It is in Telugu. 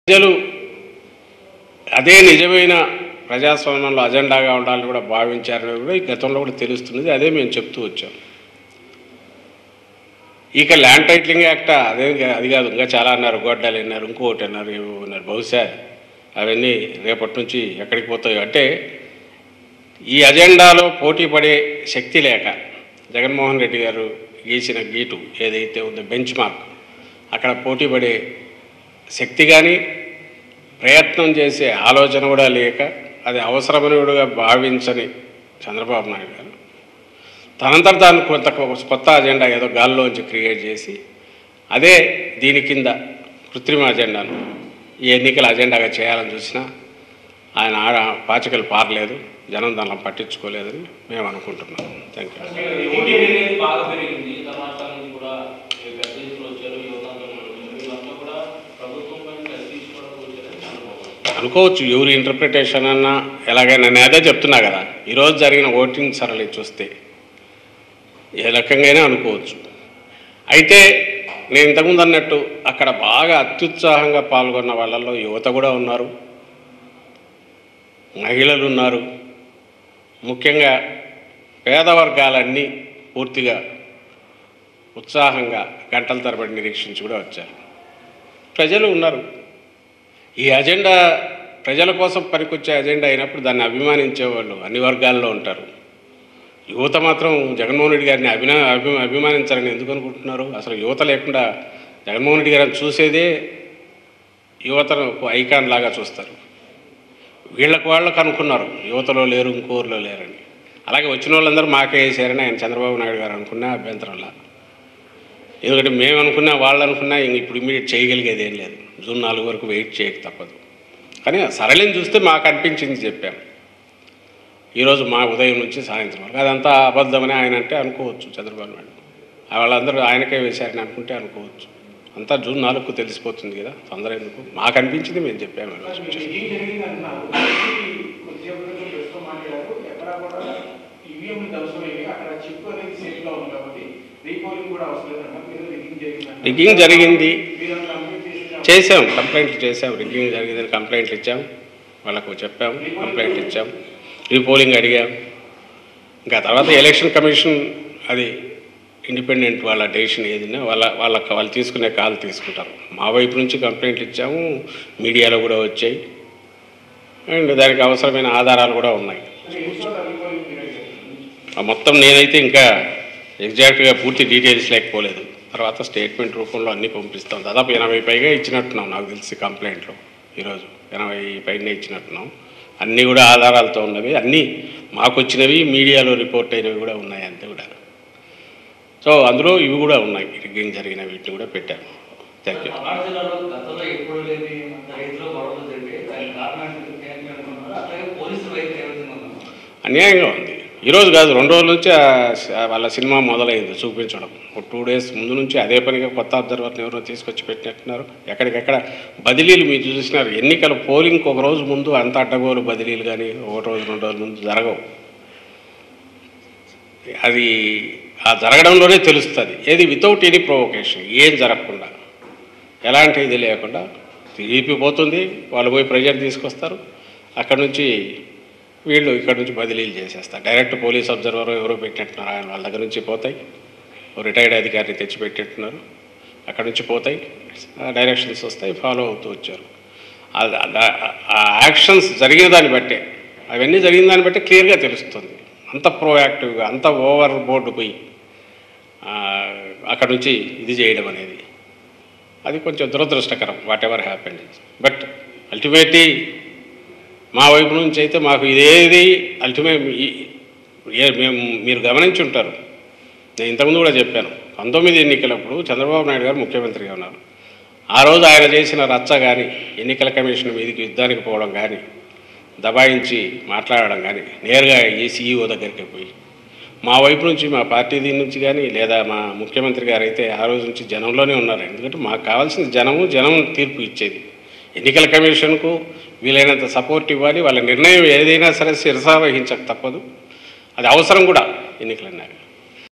ప్రజలు అదే నిజమైన ప్రజాస్వామ్యంలో అజెండాగా ఉండాలని కూడా భావించారని కూడా ఈ గతంలో కూడా తెలుస్తున్నది అదే మేము చెప్తూ వచ్చాం ఇక ల్యాండ్ టైటిలింగ్ యాక్ట్ అదే కా- అది కాదు ఇంకా చాలా అన్నారు గొడ్డలు అన్నారు ఇంకొకటి అన్నారు ఏవో అన్నారు బహుశా అవన్నీ రేపటి నుంచి ఎక్కడికి పోతాయో అంటే ఈ అజెండాలో పోటీ పడే శక్తి లేక జగన్మోహన్ రెడ్డి గారు గీసిన గీటు ఏదైతే ఉందో బెంచ్ మార్క్ అక్కడ పోటీ పడే శక్తి కానీ ప్రయత్నం చేసే ఆలోచన కూడా లేక అది అవసరమనుడుగా భావించని చంద్రబాబు నాయుడు గారు తనంతట తాను కొంత కొత్త అజెండా ఏదో గాల్లోంచి క్రియేట్ చేసి అదే దీని కింద కృత్రిమ అజెండాను ఈ ఎన్నికల అజెండాగా చేయాలని చూసినా ఆయన ఆడ పాచికలు పారలేదు జనం దానిలో పట్టించుకోలేదని మేము అనుకుంటున్నాం థ్యాంక్ యూ ఓటింగ్ అనేది బాగా పెరిగింది ఇతర రాష్ట్రాల నుంచి కూడా ఈ పెద్ద ఎత్తున వచ్చారు యువతంతా కూడా వచ్చారు వీళ్ళంతా కూడా ప్రభుత్వం పైన కసి తీసుకోవడానికి వచ్చారని అనుకోవాలి అనుకోవచ్చు ఎవరి ఇంటర్ప్రిటేషన్ అన్నా ఎలాగైనా నేను అదే చెప్తున్నా కదా ఈరోజు జరిగిన ఓటింగ్ సరళి చూస్తే ఏ రకంగానే అనుకోవచ్చు అయితే నేను ఇంతకుముందు అన్నట్టు అక్కడ బాగా అత్యుత్సాహంగా పాల్గొన్న వాళ్ళల్లో యువత కూడా ఉన్నారు మహిళలు ఉన్నారు ముఖ్యంగా పేద వర్గాలన్నీ పూర్తిగా ఉత్సాహంగా గంటల తరబడి నిరీక్షించి కూడా వచ్చారు ప్రజలు ఉన్నారు ఈ అజెండా ప్రజల కోసం పనికొచ్చే అజెండా అయినప్పుడు దాన్ని అభిమానించే వాళ్ళు అన్ని వర్గాల్లో ఉంటారు యువత మాత్రం జగన్మోహన్ రెడ్డి గారిని అభినా అభి అభిమానించాలని ఎందుకు అనుకుంటున్నారు అసలు యువత లేకుండా జగన్మోహన్ రెడ్డి గారిని చూసేదే యువతను ఒక ఐకాన్ లాగా చూస్తారు వీళ్ళకు వాళ్ళకు అనుకున్నారు యువతలో లేరు ఇంకోరిలో లేరని అలాగే వచ్చిన వాళ్ళందరూ మాకే వేసారని ఆయన చంద్రబాబు నాయుడు గారు అనుకున్నా అభ్యంతరంలా ఎందుకంటే మేము అనుకున్నా వాళ్ళు అనుకున్నా ఇంక ఇప్పుడు ఇమీడియట్ చేయగలిగేది ఏం లేదు జూన్ నాలుగు వరకు వెయిట్ చేయక తప్పదు కానీ ఆ సరళిని చూస్తే మాకు అనిపించింది చెప్పాం ఈరోజు మా ఉదయం నుంచి సాయంత్రం వరకు అదంతా అబద్ధమని ఆయన అంటే అనుకోవచ్చు చంద్రబాబు నాయుడు ఆ వాళ్ళందరూ ఆయనకే వేశారని అనుకుంటే అనుకోవచ్చు అంతా జూన్ నాలుగుకు తెలిసిపోతుంది కదా తొందర ఎందుకు మాకు అనిపించింది మేము చెప్పాము ఈరోజు ఏం జరిగింది అంటున్నారు కొద్దిసేపు క్రితం ప్రెస్తో మాట్లాడారు ఎక్కడ కూడా ఈవీఎంలు అవసరమైంది అక్కడ చిప్ అనేది సేఫ్ గా ఉంది కాబట్టి రీపోలింగ్ కూడా అవసరం లేదన్నారు మీరు రిగ్గింగ్ జరిగింది రిగ్గింగ్ జరిగింది మీరు కంప్లీట్ చేసి చేసాం కంప్లైంట్లు చేసాం రిగ్గింగ్ జరిగిందని కంప్లైంట్లు ఇచ్చాం వాళ్ళకు చెప్పాం కంప్లైంట్ ఇచ్చాం రీపోలింగ్ అడిగాం ఇంకా తర్వాత ఎలక్షన్ కమిషన్ అది ఇండిపెండెంట్ వాళ్ళ డెసిషన్ ఏదైనా వాళ్ళ వాళ్ళ వాళ్ళు తీసుకునే కాల్ తీసుకుంటారు మా వైపు నుంచి కంప్లైంట్లు ఇచ్చాము మీడియాలో కూడా వచ్చాయి అండ్ దానికి అవసరమైన ఆధారాలు కూడా ఉన్నాయి ఎన్ని చోట్ల రీపోలింగ్ పీరియడ్ జరిగింది? ఆ మొత్తం నేనైతే ఇంకా ఎగ్జాక్ట్గా పూర్తి డీటెయిల్స్ లేకపోలేదు తర్వాత స్టేట్మెంట్ రూపంలో అన్నీ పంపిస్తాం దాదాపు ఎనభై పైగా ఇచ్చినట్టున్నాం నాకు తెలిసి కంప్లైంట్లో ఈరోజు ఎనభై పైన ఇచ్చినట్టున్నాం అన్నీ కూడా ఆధారాలతో ఉన్నవి అన్నీ మాకు వచ్చినవి మీడియాలో రిపోర్ట్ అయినవి కూడా ఉన్నాయి అంతే కూడా సో అందులో ఇవి కూడా ఉన్నాయి రిగ్గింగ్ జరిగిన వీటిని కూడా పెట్టాను థ్యాంక్ యూ పల్నాడు జిల్లాలో గతంలో ఎప్పుడు లేని అంత రైతులు గొడవలు జరిగాయి దానికి కారణం ఏంటి అనుకున్నారు అట్లాగే పోలీసులు వైపు ఏ విధంగా ఉన్నారు అన్యాయంగా ఉంది ఈరోజు కాదు రెండు రోజుల నుంచి ఆ స- వాళ్ళ సినిమా మొదలైంది చూపించడం ఒక టూ డేస్ ముందు నుంచి అదే పనిగా కొత్త అబ్జర్వర్ని ఎవరో తీసుకొచ్చి పెట్టినట్టున్నారు ఎక్కడికెక్కడ బదిలీలు మీరు చూసినారు ఎన్నికల పోలింగ్కి ఒక రోజు ముందు అంత అడ్డగోలు బదిలీలు కానీ ఒక రోజు రెండు రోజుల ముందు జరగవు అది ఆ జరగడంలోనే తెలుస్తుంది ఏది వితౌట్ ఎనీ ప్రొవొకేషన్ ఏం జరగకుండా ఎలాంటి ఇది లేకుండా టీడీపీ పోతుంది వాళ్ళు పోయి ప్రెజర్ తీసుకొస్తారు అక్కడ నుంచి వీళ్ళు ఇక్కడ నుంచి బదిలీలు చేసేస్తారు డైరెక్ట్ పోలీస్ అబ్జర్వర్ ఎవరో పెట్టినట్టున్నారు ఆయన వాళ్ళ దగ్గర నుంచి పోతాయి ఓ రిటైర్డ్ అధికారిని తెచ్చి పెట్టినట్టున్నారు అక్కడ నుంచి పోతాయి ఆ డైరెక్షన్స్ వస్తాయి ఫాలో అవుతూ వచ్చారు ఆ- ఆ- ఆ యాక్షన్స్ జరిగిన దాన్ని బట్టే అవన్నీ జరిగిన దాన్ని బట్టి క్లియర్గా తెలుస్తుంది అంత ప్రోయాక్టివ్గా అంత ఓవర్ బోర్డు పోయి ఆ, అక్కడ నుంచి ఇది చేయడం అనేది అది కొంచెం దురదృష్టకరం whatever happen but ultimately మా వైపు నుంచి అయితే మాకు ఇదేది అల్టిమేట్ మేము మీరు గమనించి ఉంటారు నేను ఇంతకుముందు కూడా చెప్పాను పంతొమ్మిది ఎన్నికలప్పుడు చంద్రబాబు నాయుడు గారు ముఖ్యమంత్రిగా ఉన్నారు ఆ రోజు ఆయన చేసిన రచ్చ కానీ ఎన్నికల కమిషన్ మీదకి యుద్ధానికి పోవడం కానీ దబాయించి మాట్లాడడం కానీ నేరుగా ఈ సీఈఓ దగ్గరికి పోయి మా వైపు నుంచి మా పార్టీ దీని నుంచి కానీ లేదా మా ముఖ్యమంత్రి గారు అయితే ఆ రోజు నుంచి జనంలోనే ఉన్నారు ఎందుకంటే మాకు కావాల్సిన జనము జనం తీర్పు ఇచ్చేది ఎన్నికల కమిషన్కు వీలైనంత సపోర్ట్ ఇవ్వాలి వాళ్ళ నిర్ణయం ఏదైనా సరే శిరసా వహించక తప్పదు అది అవసరం కూడా ఎన్నికలన్నాక